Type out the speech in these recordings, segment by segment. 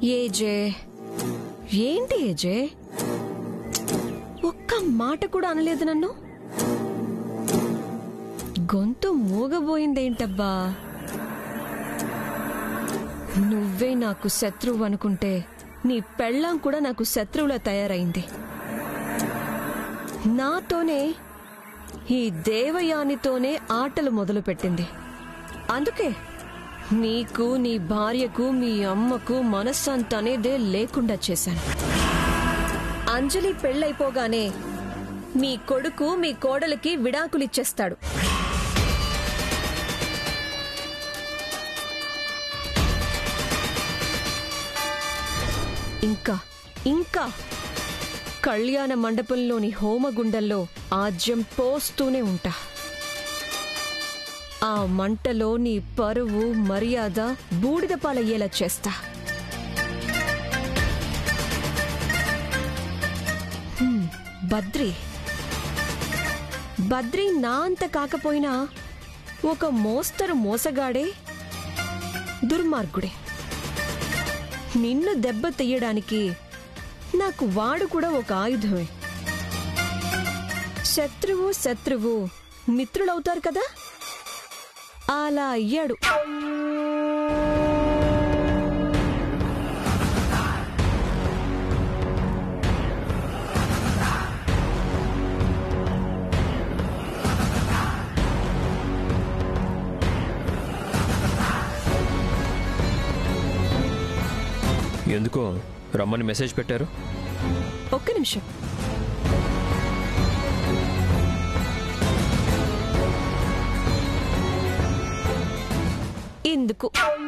ఏజే ఏంటి ఏజే ఒక్క మాట కూడా అనలేదు నన్ను గొంతు మూగబోయిందేంటబ్బా నువ్వే నాకు శత్రువు అనుకుంటే నీ పెళ్ళాం కూడా నాకు శత్రువులా తయారైంది నాతోనే ఈ దేవయానితోనే ఆటలు మొదలుపెట్టింది అందుకే నీకు నీ భార్యకు మీ అమ్మకు మనశ్శాంతి అనేదే లేకుండా చేశాను అంజలి పెళ్ళైపోగానే మీ కొడుకు మీ కోడలికి విడాకులిచ్చేస్తాడు ఇంకా ఇంకా కళ్యాణ మండపంలోని హోమగుండంలో ఆజ్యం పోస్తూనే ఉంటా ఆ మంటలో నీ పరువు మర్యాద బూడిద పాలయ్యేలా చేస్తా హ్మ్, బద్రి బద్రి నా అంత కాకపోయినా ఒక మోస్తరు మోసగాడే దుర్మార్గుడే నిన్ను దెబ్బ తీయడానికి నాకు వాడు కూడా ఒక ఆయుధమే శత్రువు శత్రువు మిత్రులవుతారు కదా అలా అయ్యాడు ఎందుకో రమ్మని మెసేజ్ పెట్టారు ఒక్క నిమిషం ఇందుకు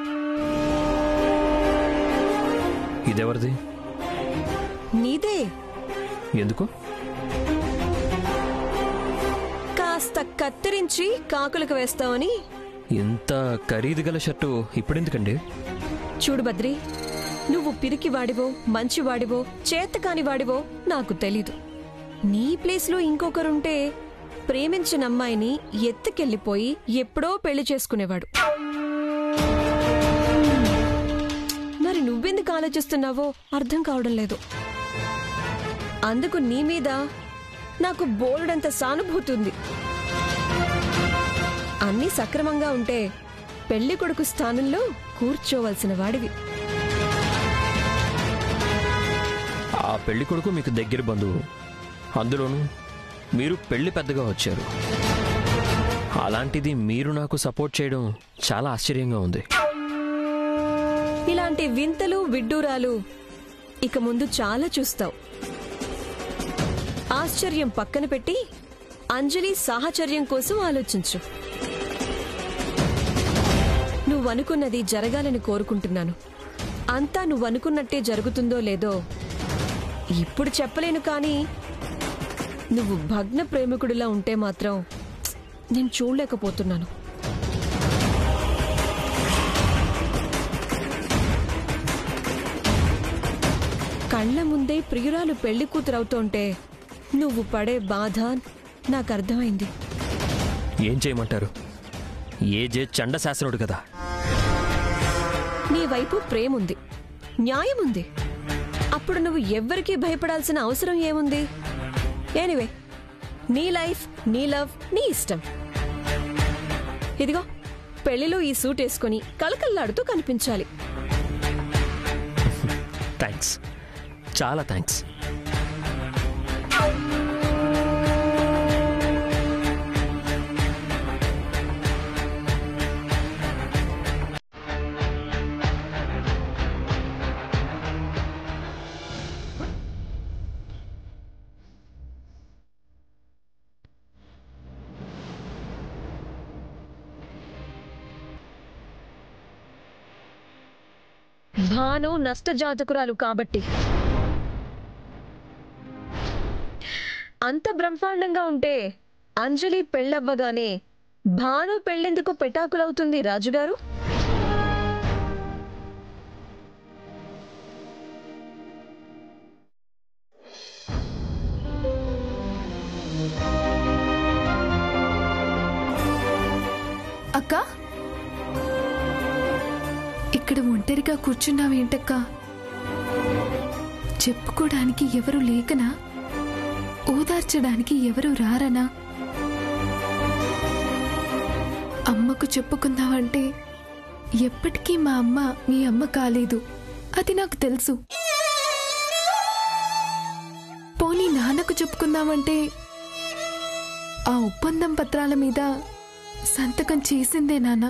ఇదెవరిది నీదే ఎందుకు కాస్త కత్తిరించి కాకులకు వేస్తావని ఇంత ఖరీదు గల షర్టు ఇప్పుడెందుకండి చూడు బద్రి నువ్వు పిరికి వాడివో మంచి వాడివో చేతకాని వాడివో నాకు తెలీదు నీ ప్లేస్లో ఇంకొకరుంటే ప్రేమించిన అమ్మాయిని ఎత్తుకెళ్ళిపోయి ఎప్పుడో పెళ్లి చేసుకునేవాడు మరి నువ్వెందుకు ఆలోచిస్తున్నావో అర్థం కావడం లేదు అందుకు నీ మీద నాకు బోల్డంత సానుభూతి ఉంది అన్నీ సక్రమంగా ఉంటే పెళ్లి కొడుకు స్థానంలో కూర్చోవలసిన వాడివి ఆ పెళ్లి కొడుకు మీకు దగ్గర బంధువు అందులోనూ మీరు పెళ్లి పెద్దగా వచ్చారు అలాంటిది మీరు నాకు సపోర్ట్ చేయడం చాలా ఆశ్చర్యంగా ఉంది ఇలాంటి వింతలు విడ్డూరాలు ఇక ముందు చాలా చూస్తావు ఆశ్చర్యం పక్కన పెట్టి అంజలి సాహచర్యం కోసం ఆలోచించు నువ్వనుకున్నది జరగాలని కోరుకుంటున్నాను అంతా నువ్వనుకున్నట్టే జరుగుతుందో లేదో ఇప్పుడు చెప్పలేను కానీ నువ్వు భగ్న ప్రేమికుడిలా ఉంటే మాత్రం నేను చూడలేకపోతున్నాను కళ్ళ ముందే ప్రియురాలు పెళ్లి కూతురవుతోంటే నువ్వు పడే బాధ నాకు అర్థమైంది ఏం చేయమంటారు ఏజే చండశాసనుడు కదా నీ వైపు ప్రేముంది న్యాయముంది అప్పుడు నువ్వు ఎవ్వరికీ భయపడాల్సిన అవసరం ఏముంది ఎనివే నీ లైఫ్ నీ లవ్ నీ ఇష్టం ఇదిగో పెళ్లిలో ఈ సూట్ వేసుకొని కలకల్లాడుతూ కనిపించాలి థ్యాంక్స్ చాలా థ్యాంక్స్ భాను నష్టజాతకురాలు కాబట్టి అంత బ్రహ్మాండంగా ఉంటే అంజలి పెళ్ళవ్వగానే భాను పెళ్ళెందుకు పెటాకులవుతుంది రాజుగారు అక్క ఇక్కడ ఒంటరిగా కూర్చున్నావేంటక్క చెప్పుకోడానికి ఎవరు లేకనా ఓదార్చడానికి ఎవరు రారనా అమ్మకు చెప్పుకుందామంటే ఎప్పటికీ మా అమ్మ మీ అమ్మ కాలేదు అది నాకు తెలుసు పోనీ నాన్నకు చెప్పుకుందామంటే ఆ ఒప్పందం పత్రాల మీద సంతకం చేసిందే నాన్న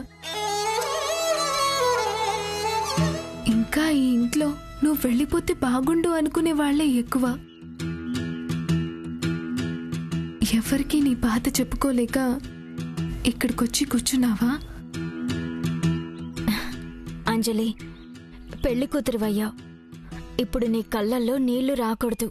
ఇంకా ఈ ఇంట్లో నువ్వు వెళ్ళిపోతే బాగుండు అనుకునే వాళ్లే ఎక్కువ ఎవరికి నీ బాధ చెప్పుకోలేక ఇక్కడికొచ్చి కూర్చున్నావా అంజలి పెళ్లి కూతురువయ్యావు ఇప్పుడు నీ కళ్ళల్లో నీళ్లు రాకూడదు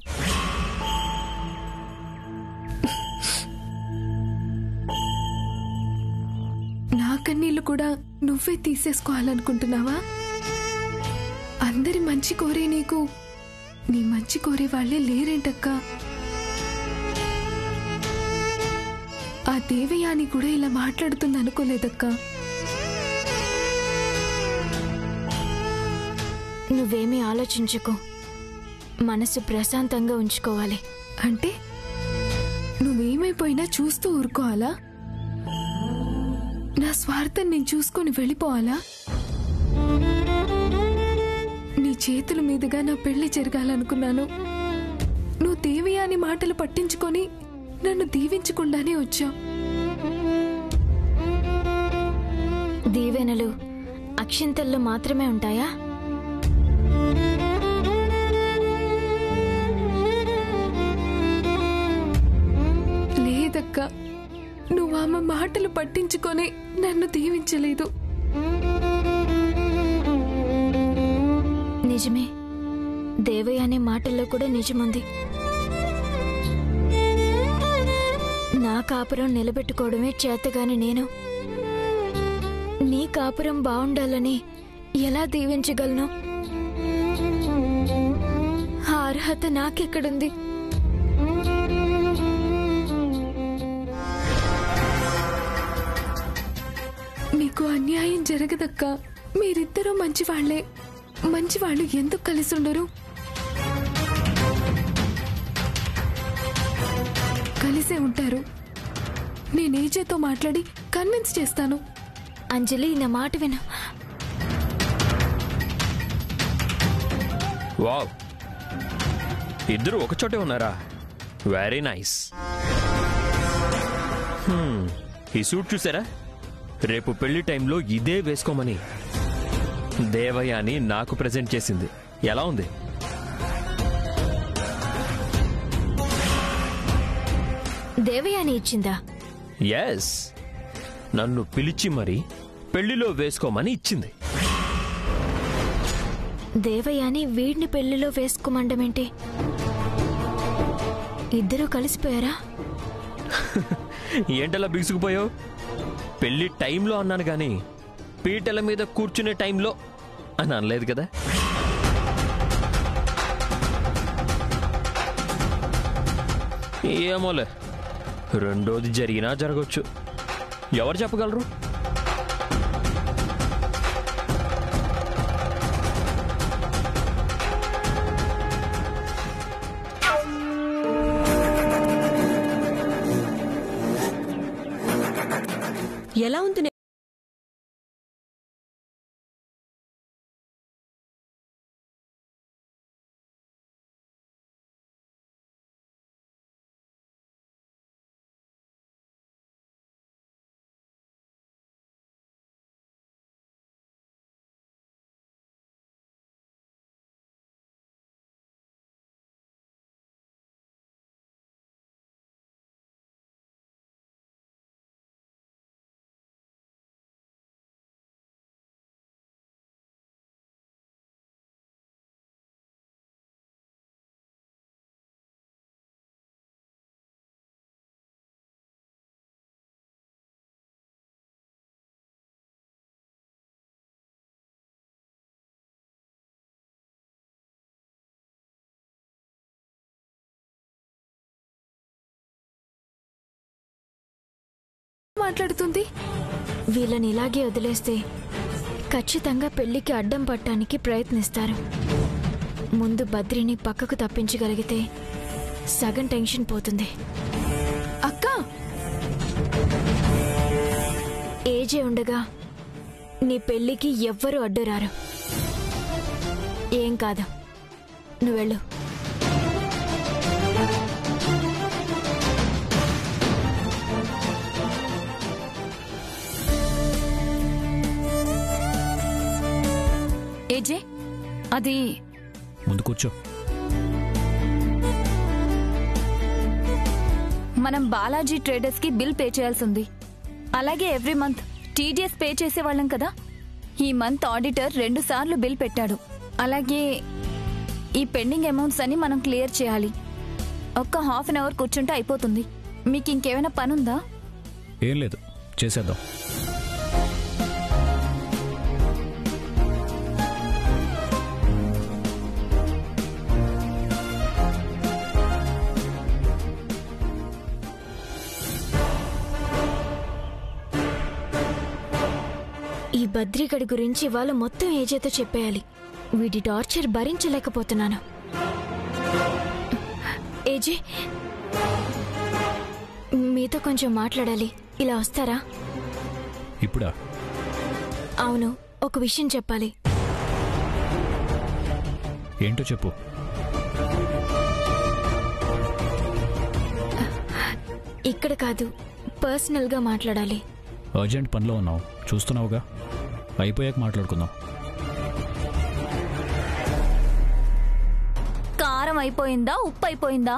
నా కన్నీళ్లు కూడా నువ్వే తీసేసుకోవాలనుకుంటున్నావా అందరి మంచి కోరే నీకు నీ మంచి కోరే వాళ్ళే లేరేంటక్కా ఆ దేవయాని కూడా ఇలా మాట్లాడుతుంది అనుకోలేదక్కా నువ్వేమీ ఆలోచించుకో మనసు ప్రశాంతంగా ఉంచుకోవాలి అంటే నువ్వేమైపోయినా చూస్తూ ఊరుకోవాలా నా స్వార్థం నేను చూసుకొని వెళ్ళిపోవాలా నీ చేతుల మీదుగా నా పెళ్లి జరగాలనుకున్నాను నువ్వు దేవయాని మాటలు పట్టించుకొని నన్ను దీవించకుండానే వచ్చావు దీవెనలు అక్షింతల్లో మాత్రమే ఉంటాయా లేదక్క నువ్వు ఆమె మాటలు పట్టించుకొని నన్ను దీవించలేదు నిజమే దేవయ్య అనే మాటల్లో కూడా నిజముంది నా కాపురం నిలబెట్టుకోవడమే చేతగాని నేను నీ కాపురం బాగుండాలని ఎలా దీవించగలను ఆ అర్హత నాకెక్కడుంది నీకు అన్యాయం జరగదక్క మీరిద్దరూ మంచివాళ్లే మంచివాళ్ళు ఎందుకు కలిసి ఉండరు కలిసే ఉంటారు నేను ఏజేతో మాట్లాడి కన్విన్స్ చేస్తాను అంజలి నా మాట విను వావ్ ఇద్దరు ఒకచోటే ఉన్నారా వెరీ నైస్ హ్మ్, ఈ సూట్ చూసారా రేపు పెళ్లి టైంలో ఇదే వేసుకోమని దేవయ్య అని నాకు ప్రెజెంట్ చేసింది ఎలా ఉంది దేవయాని ఇచ్చిందా ఎస్ నన్ను పిలిచి మరి పెళ్లిలో వేసుకోమని ఇచ్చింది దేవయాని వీడిని పెళ్లిలో వేసుకోమండమేంటి ఇద్దరూ కలిసిపోయారా ఏంటలా బిగుసుకుపోయావు పెళ్లి టైంలో అన్నాను గాని పీటల మీద కూర్చునే టైంలో అని అనలేదు కదా ఏమోలే రెండోది జరిగినా జరగచ్చు ఎవరు చెప్పగలరు ఎలా ఉంది నే- మాట్లాడుతుంది వీళ్ళని ఇలాగే వదిలేస్తే ఖచ్చితంగా పెళ్లికి అడ్డం పట్టడానికి ప్రయత్నిస్తారు ముందు బద్రిని పక్కకు తప్పించగలిగితే సగం టెన్షన్ పోతుంది అక్క ఏజే ఉండగా నీ పెళ్ళికి ఎవ్వరూ అడ్డురారు ఏం కాదు నువ్వు వెళ్ళు ఏజే అది ముందు కూర్చో మనం బాలాజీ ట్రేడర్స్ కి బిల్ పే చేయాల్సి ఉంది అలాగే ఎవ్రీ మంత్ టీడీఎస్ పే చేసేవాళ్ళం కదా ఈ మంత్ ఆడిటర్ రెండు సార్లు బిల్ పెట్టాడు అలాగే ఈ పెండింగ్ అమౌంట్స్ అని మనం క్లియర్ చేయాలి ఒక్క హాఫ్ అన్ అవర్ కూర్చుంటే అయిపోతుంది మీకు ఇంకేమైనా పనుందా ఏం లేదు చేసేద్దాం ఈ బద్రిగడి గురించి ఇవాళ మొత్తం ఏజేతో చెప్పేయాలి వీడి టార్చర్ భరించలేకపోతున్నాను ఏజే మీతో కొంచెం మాట్లాడాలి ఇలా వస్తారా ఇప్పుడా అవును ఒక విషయం చెప్పాలి ఏంటో చెప్పు ఇక్కడ కాదు పర్సనల్గా మాట్లాడాలి అర్జెంట్ పనిలో ఉన్నావు చూస్తున్నావుగా అయిపోయాక మాట్లాడుకుందాం కారం అయిపోయిందా ఉప్పు అయిపోయిందా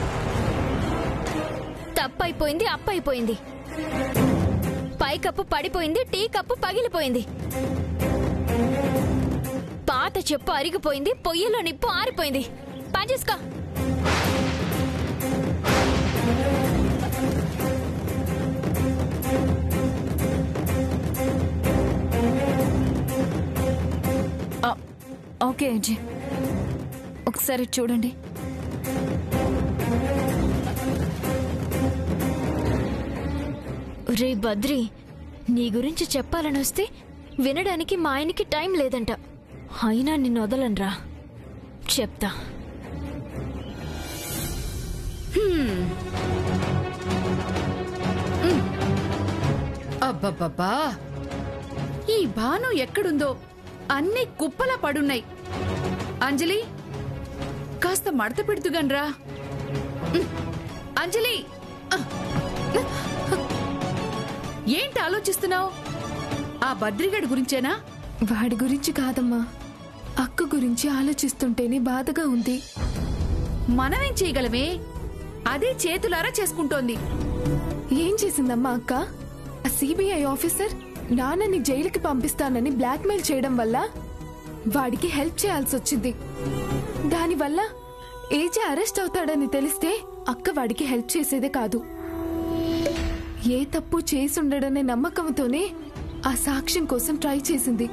తప్పైపోయింది అప్పైపోయింది పై కప్పు పడిపోయింది టీ కప్పు పగిలిపోయింది పాత చెప్పు అరిగిపోయింది పొయ్యిలో నిప్పు ఆరిపోయింది పనిచేసుకో ఆ, ఓకే ఏజే ఒకసారి చూడండి రే బద్రి నీ గురించి చెప్పాలని వస్తే వినడానికి మా ఆయనకి టైం లేదంట అయినా నిన్ను వదలనరా చెప్తా అబ్బబ్బబ్బా ఈ భాను ఎక్కడుందో అన్ని కుప్పలా పడున్నాయి అంజలి కాస్త మడత పెడుతుగాన్రా ఉమ్, అంజలి ఆ, ఏంటి ఆలోచిస్తున్నావు ఆ బద్రిగడి గురించేనా వాడి గురించి కాదమ్మా అక్క గురించి ఆలోచిస్తుంటేనే బాధగా ఉంది మనమేం చేయగలమే అదే చేతులారా చేసుకుంటోంది ఏం చేసిందమ్మా అక్క ఆ సిబిఐ ఆఫీసర్ నాన్నని జైలుకి పంపిస్తానని బ్లాక్మెయిల్ చేయడం వల్ల వాడికి హెల్ప్ చేయాల్సి వచ్చింది దానివల్ల ఏజే అరెస్ట్ అవుతాడని తెలిస్తే అక్క వాడికి హెల్ప్ చేసేదే కాదు ఏ తప్పు చేసుండడనే నమ్మకంతోనే ఆ సాక్ష్యం కోసం ట్రై చేసింది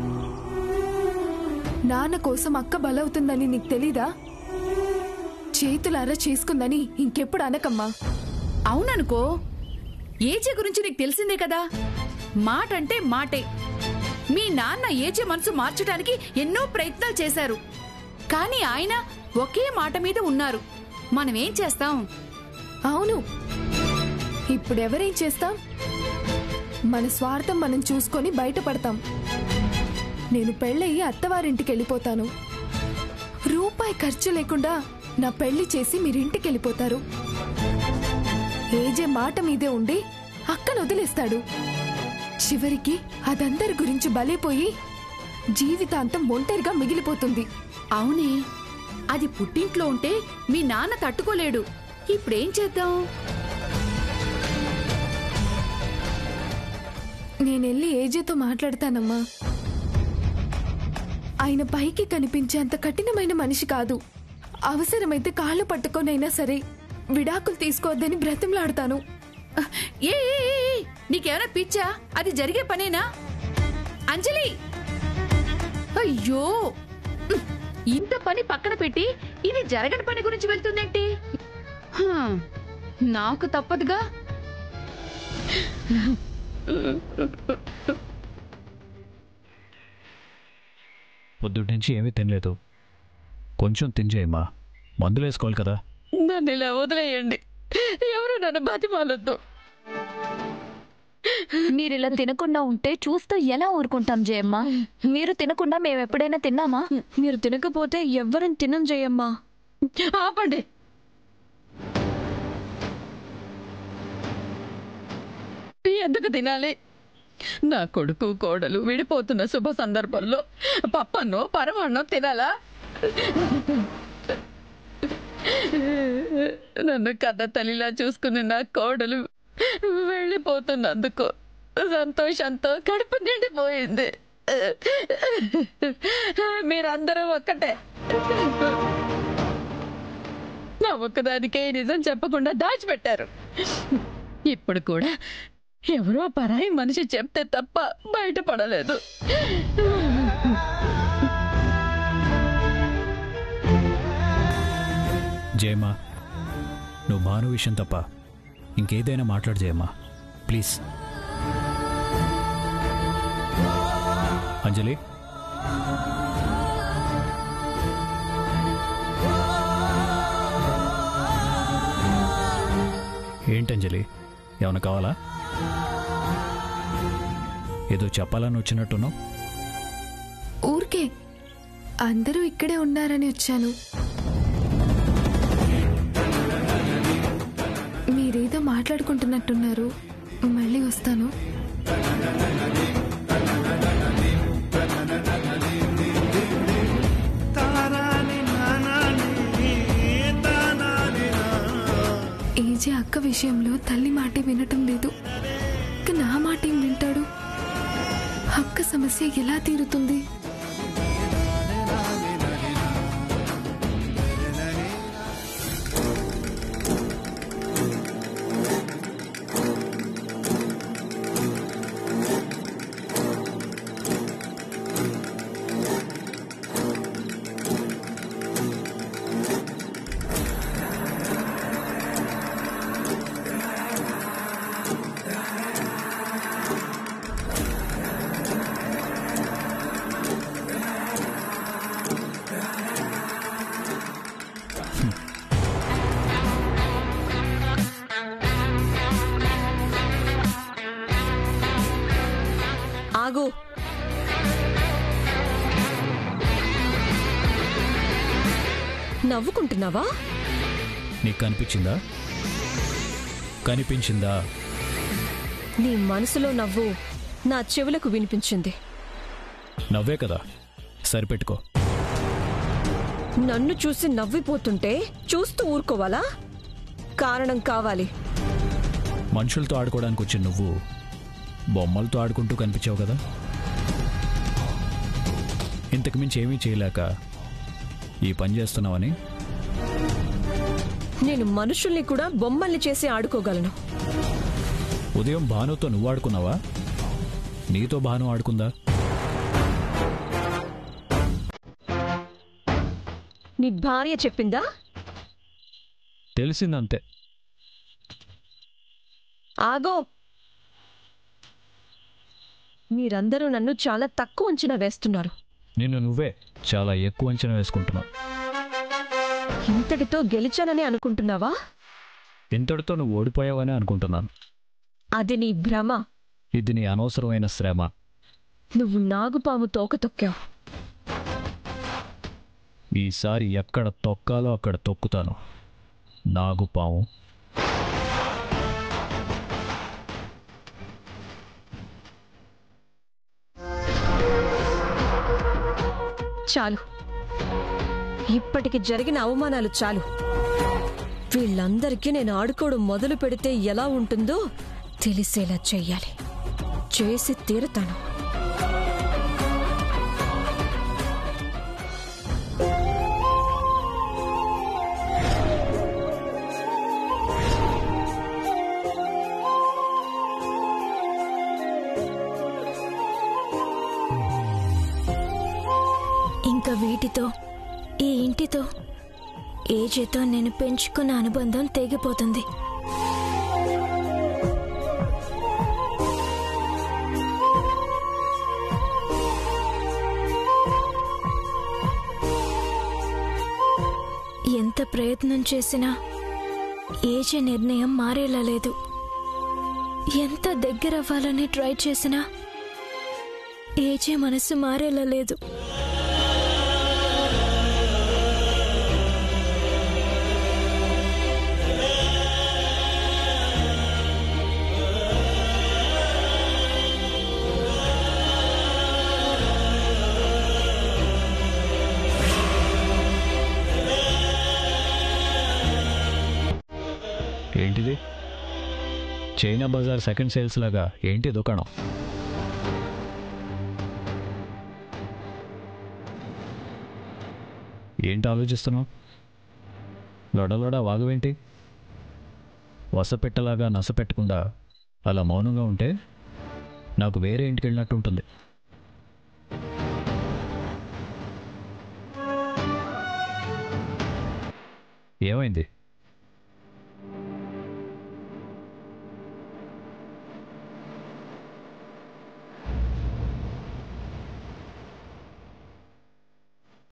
నాన్న కోసం అక్క బలవుతుందని నీకు తెలీదా చేతులారా చేసుకుందని ఇంకెప్పుడు అనకమ్మా అవుననుకో ఏజే గురించి నీకు తెలిసిందే కదా మాట అంటే మాటే మీ నాన్న ఏజే మనసు మార్చడానికి ఎన్నో ప్రయత్నాలు చేశారు కానీ ఆయన ఒకే మాట మీద ఉన్నారు మనమేం చేస్తాం అవును ఇప్పుడెవరేం చేస్తాం మన స్వార్థం మనం చూసుకొని బయటపడతాం నేను పెళ్ళయి అత్తవారింటికి వెళ్ళిపోతాను రూపాయి ఖర్చు లేకుండా నా పెళ్లి చేసి మీరింటికి వెళ్ళిపోతారు ఏజే మాట మీదే ఉండి అక్కను వదిలేస్తాడు చివరికి అదందరి గురించి బలైపోయి జీవితాంతం ఒంటరిగా మిగిలిపోతుంది అవునే అది పుట్టింట్లో ఉంటే మీ నాన్న తట్టుకోలేడు ఇప్పుడేం చేద్దాం నేనెళ్ళి ఏజేతో మాట్లాడతానమ్మా ఆయన పైకి కనిపించేంత కఠినమైన మనిషి కాదు అవసరమైతే కాళ్ళు పట్టుకొనైనా సరే విడాకులు తీసుకోవద్దని బ్రతిమలాడతాను ఏ ఏ, ఏ, ఏ, నీకేమైనా పిచ్చా అది జరిగే పనేనా అంజలి అయ్యో ఉహ్, ఇంత పని పక్కన పెట్టి ఇది జరగని పని గురించి వెళ్తుందేంటి హా, నాకు తప్పదుగా పొద్దుటి నుంచి ఏమీ తినలేదు కొంచెం తింజేయమ్మా మందులు వేసుకోవాలి కదా నన్ను ఇలా వదిలేయండి ఎవరు నన్ను బతిమాలొద్దు మీరు ఇలా తినకుండా ఉంటే చూస్తూ ఎలా ఊరుకుంటాం జయమ్మ మీరు తినకుండా మేము ఎప్పుడైనా తిన్నామా మీరు తినకపోతే ఎవ్వరిని తినం చేయమ్మా ఆపండి ఎందుకు తినాలి నా కొడుకు కోడలు విడిపోతున్న శుభ సందర్భంలో పప్పన్నో పరమాన్నో తినాలా నన్ను కన్న తల్లిలా చూసుకుని నా కోడలు వెళ్ళిపోతున్నందుకు సంతోషంతో కడుపు నిండిపోయింది మీరందరూ ఒక్కటే నా ఒక్కదానికే ఈ నిజం చెప్పకుండా దాచిపెట్టారు ఇప్పుడు కూడా ఎవరో పరాయి మనిషి చెప్తే తప్ప బయటపడలేదు జయమ్మా నువ్వు భాను విషయం తప్ప ఇంకేదైనా మాట్లాడు జయమ్మా ప్లీజ్ అంజలి ఏంటంజలి ఏమైనా కావాలా ఏదో చెప్పాలని వచ్చినట్టున్నావు ఊరికే అందరూ ఇక్కడే ఉన్నారని వచ్చాను మీరేదో మాట్లాడుకుంటున్నట్టున్నారు మళ్ళీ వస్తాను ఏజే అక్క విషయంలో తల్లి మాటే వినటం లేదు ఇక నా మాట ఏం వింటాడు అక్క సమస్య ఎలా తీరుతుంది ఆగు నవ్వుకుంటున్నావా నీకు కనిపించిందా కనిపించిందా నీ మనసులో నవ్వు నా చెవులకు వినిపించింది నవ్వే కదా సరిపెట్టుకో నన్ను చూసి నవ్విపోతుంటే చూస్తూ ఊరుకోవాలా కారణం కావాలి మనుషులతో ఆడుకోవడానికి వచ్చిన నువ్వు బొమ్మలతో ఆడుకుంటూ కనిపించావు కదా ఇంతకు మించి ఏమీ చేయలేక ఈ పని చేస్తున్నావని నేను మనుషుల్ని కూడా బొమ్మల్ని చేసి ఆడుకోగలను ఉదయం భానుతో నువ్వు ఆడుకున్నావా నీతో భాను ఆడుకుందా నీ భార్య చెప్పిందా తెలిసిందంతే ఆగో మీరందరూ నన్ను చాలా తక్కువ అంచనా వేస్తున్నారు నిన్ను నువ్వే చాలా ఎక్కువ అంచనా వేసుకుంటున్నావు ఇంతటితో గెలిచానని అనుకుంటున్నావా ఇంతటితో నువ్వు ఓడిపోయావని అనుకుంటున్నాను అది నీ భ్రమ ఇది నీ అనవసరమైన శ్రమ నువ్వు నాగుపాము తోక తొక్కావు ఈసారి ఎక్కడ తొక్కాలో అక్కడ తొక్కుతాను నాగుపాము చాలు ఇప్పటికి జరిగిన అవమానాలు చాలు వీళ్ళందరికీ నేను ఆడుకోవడం మొదలు పెడితే ఎలా ఉంటుందో తెలిసేలా చెయ్యాలి చేసి తీరుతాను ఇంకా వీటితో ఈ ఇంటితో ఏజేతో నేను పెంచుకున్న అనుబంధం తెగిపోతుంది ప్రయత్నం చేసినా ఏజే నిర్ణయం మారేలా లేదు ఎంత దగ్గర అవ్వాలని ట్రై చేసినా ఏజే మనసు మారేలా లేదు ఏంటిది చైనా బజార్ సెకండ్ సేల్స్ లాగా ఏంటి దుకాణం ఏంటి ఆలోచిస్తున్నావు లొడలొడ వాగువేంటి వసపెట్టలాగా నస పెట్టకుండా అలా మౌనంగా ఉంటే నాకు వేరే ఇంటికి వెళ్ళినట్టు ఉంటుంది ఏమైంది